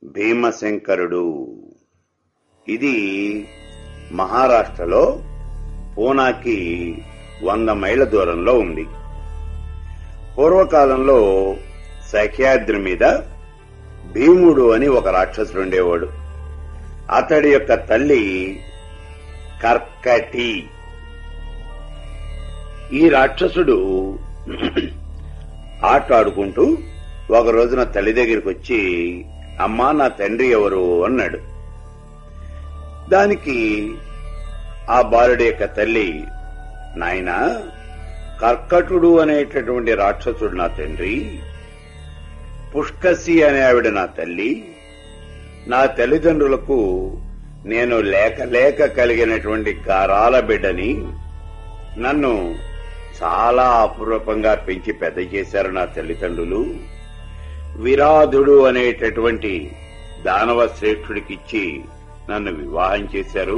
భీమశంకరుడు ఇది మహారాష్ట్రలో పూనాకి వంద మైళ్ళ దూరంలో ఉంది పూర్వకాలంలో సఖ్యాద్రి మీద భీముడు అని ఒక రాక్షసుడు ఉండేవాడు అతడి యొక్క తల్లి కర్కటి ఈ రాక్షసుడు ఆట ఆడుకుంటూ ఒక రోజున తల్లి దగ్గరికి వచ్చి అమ్మా నా తండ్రి ఎవరు అన్నాడు దానికి ఆ బాలుడి యొక్క తల్లి నాయనా కర్కటుడు అనేటటువంటి రాక్షసుడు నా తండ్రి పుష్కసి అనే ఆవిడ నా తల్లి నా తల్లిదండ్రులకు నేను లేక లేక కలిగినటువంటి గారాల బిడ్డని నన్ను చాలా అపురూపంగా పెంచి పెద్ద చేశారు నా తల్లిదండ్రులు విరాధుడు అనేటటువంటి దానవ శ్రేష్ఠుడికిచ్చి నన్ను వివాహం చేశారు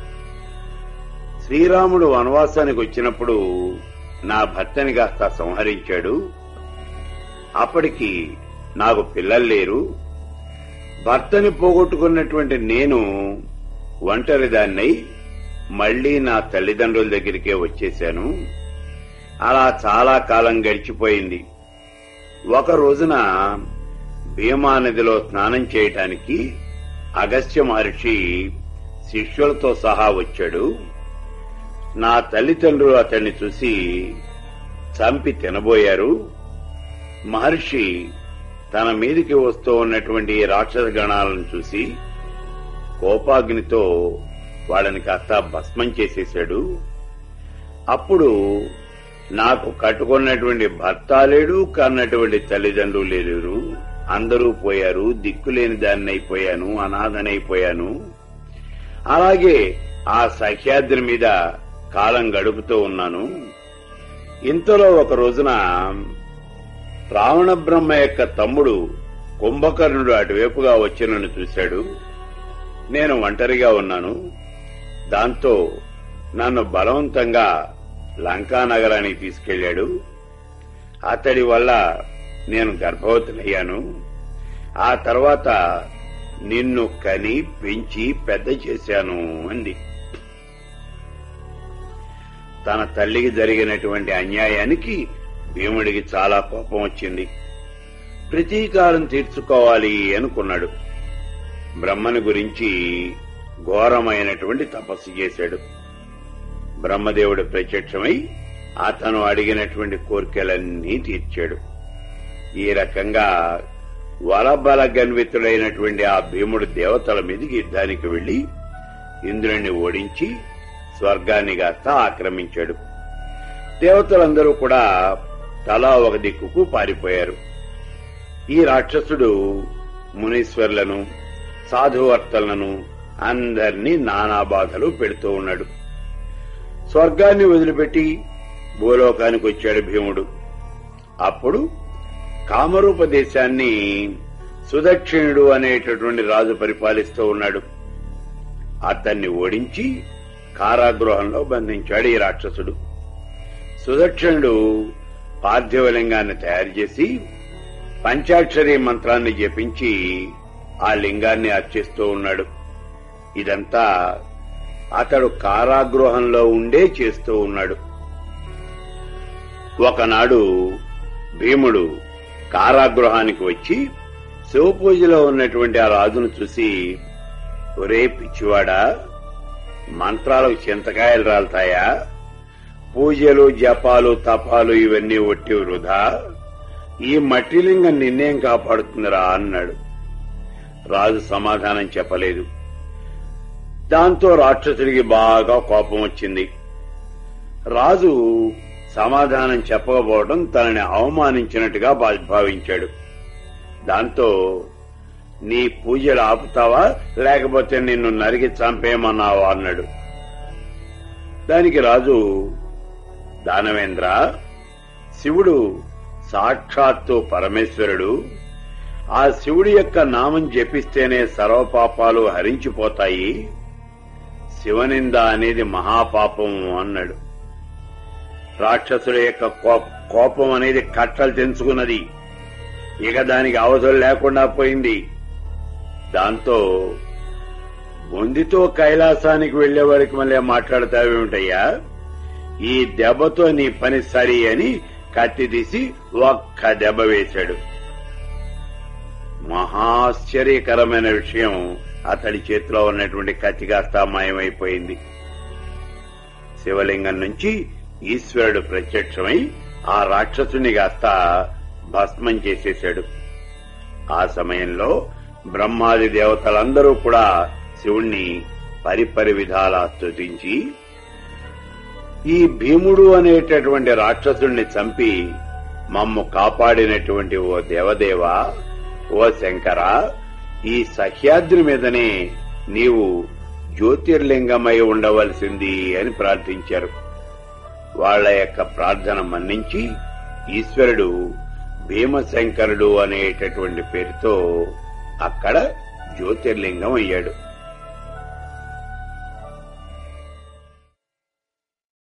శ్రీరాముడు వనవాసానికి వచ్చినప్పుడు నా భర్తని కాస్త సంహరించాడు అప్పటికి నాకు పిల్లలు లేరు భర్తని పోగొట్టుకున్నటువంటి నేను ఒంటరిదాన్నై మళ్లీ నా తల్లిదండ్రుల దగ్గరికే వచ్చేశాను అలా చాలా కాలం గడిచిపోయింది ఒక రోజున భీమా నదిలో స్నానం చేయటానికి అగస్త్య మహర్షి శిష్యులతో సహా వచ్చాడు నా తల్లిదండ్రులు అతన్ని చూసి చంపి తినబోయారు మహర్షి తన మీదికి వస్తూ ఉన్నటువంటి రాక్షస గణాలను చూసి కోపాగ్నితో వాళ్ళని కాస్త భస్మం చేసేశాడు అప్పుడు నాకు కట్టుకున్నటువంటి భర్త లేడు కన్నటువంటి తల్లిదండ్రులు లేరు అందరూ పోయారు దిక్కులేని దాన్ని అయిపోయాను అనాథనైపోయాను అలాగే ఆ సఖ్యాద్రి మీద కాలం గడుపుతూ ఉన్నాను ఇంతలో ఒక రోజున రావణ బ్రహ్మ యొక్క తమ్ముడు కుంభకర్ణుడు అటువైపుగా వచ్చి నన్ను చూశాడు నేను ఒంటరిగా ఉన్నాను దాంతో నన్ను బలవంతంగా లంకా నగరానికి తీసుకెళ్లాడు అతడి వల్ల నేను గర్భవతినయ్యాను ఆ తర్వాత నిన్ను కని పెంచి పెద్ద చేశాను అంది తన తల్లికి జరిగినటువంటి అన్యాయానికి భీముడికి చాలా కోపం వచ్చింది ప్రతీకారం తీర్చుకోవాలి అనుకున్నాడు బ్రహ్మని గురించి ఘోరమైనటువంటి తపస్సు చేశాడు బ్రహ్మదేవుడు ప్రత్యక్షమై అతను అడిగినటువంటి కోరికలన్నీ తీర్చాడు ఈ రకంగా వలబల గన్వితుడైనటువంటి ఆ భీముడు దేవతల మీదకి యుద్ధానికి వెళ్లి ఇంద్రుణ్ణి ఓడించి స్వర్గాన్ని కాస్త ఆక్రమించాడు దేవతలందరూ కూడా తలా ఒక దిక్కుకు పారిపోయారు ఈ రాక్షసుడు మునీశ్వర్లను సాధువర్తలను అందర్నీ నానా బాధలు పెడుతూ ఉన్నాడు స్వర్గాన్ని వదిలిపెట్టి భూలోకానికి వచ్చాడు భీముడు అప్పుడు కామరూప దేశాన్ని సుదక్షిణుడు అనేటటువంటి రాజు పరిపాలిస్తూ ఉన్నాడు అతన్ని ఓడించి కారాగృహంలో బంధించాడు ఈ రాక్షసుడు సుదక్షిణుడు పార్థివలింగాన్ని తయారు చేసి పంచాక్షరి మంత్రాన్ని జపించి ఆ లింగాన్ని అర్చిస్తూ ఉన్నాడు ఇదంతా అతడు కారాగృహంలో ఉండే చేస్తూ ఉన్నాడు ఒకనాడు భీముడు కారాగృహానికి వచ్చి శివపూజలో ఉన్నటువంటి ఆ రాజును చూసి ఒరే పిచ్చివాడా మంత్రాలకు చింతకాయలు రాలుతాయా పూజలు జపాలు తపాలు ఇవన్నీ ఒట్టి వృధా ఈ మట్టిలింగం నిన్నేం కాపాడుతుందిరా అన్నాడు రాజు సమాధానం చెప్పలేదు దాంతో రాక్షసుడికి బాగా కోపం వచ్చింది రాజు సమాధానం చెప్పకపోవడం తనని అవమానించినట్టుగా భావించాడు దాంతో నీ పూజలు ఆపుతావా లేకపోతే నిన్ను నరికి చంపేయమన్నావా అన్నాడు దానికి రాజు దానవేంద్ర శివుడు సాక్షాత్తు పరమేశ్వరుడు ఆ శివుడి యొక్క నామం జపిస్తేనే సర్వపాపాలు హరించిపోతాయి శివనింద అనేది మహాపాపం అన్నాడు రాక్షసుల యొక్క కో- కోపం అనేది కట్టలు తెంచుకున్నది ఇక దానికి అవసరం లేకుండా పోయింది దాంతో బొందితో కైలాసానికి వెళ్లే వారికి మళ్ళీ మాట్లాడతావేమిటయ్యా ఈ దెబ్బతో నీ పని సరి అని కత్తి తీసి ఒక్క దెబ్బ వేశాడు మహాశ్చర్యకరమైన విషయం అతడి చేతిలో ఉన్నటువంటి కత్తి కాస్త మాయమైపోయింది శివలింగం నుంచి ఈశ్వరుడు ప్రత్యక్షమై ఆ రాక్షసుని కాస్త భస్మం చేసేశాడు ఆ సమయంలో బ్రహ్మాది దేవతలందరూ కూడా శివుణ్ణి పరిపరి విధాలా స్తుతించి ఈ భీముడు అనేటటువంటి రాక్షసుణ్ణి చంపి మమ్ము కాపాడినటువంటి ఓ దేవదేవా ఓ శంకర ఈ సహ్యాద్రి మీదనే నీవు జ్యోతిర్లింగమై ఉండవలసింది అని ప్రార్థించారు వాళ్ల యొక్క ప్రార్థన మన్నించి ఈశ్వరుడు భీమశంకరుడు అనేటటువంటి పేరుతో అక్కడ జ్యోతిర్లింగం అయ్యాడు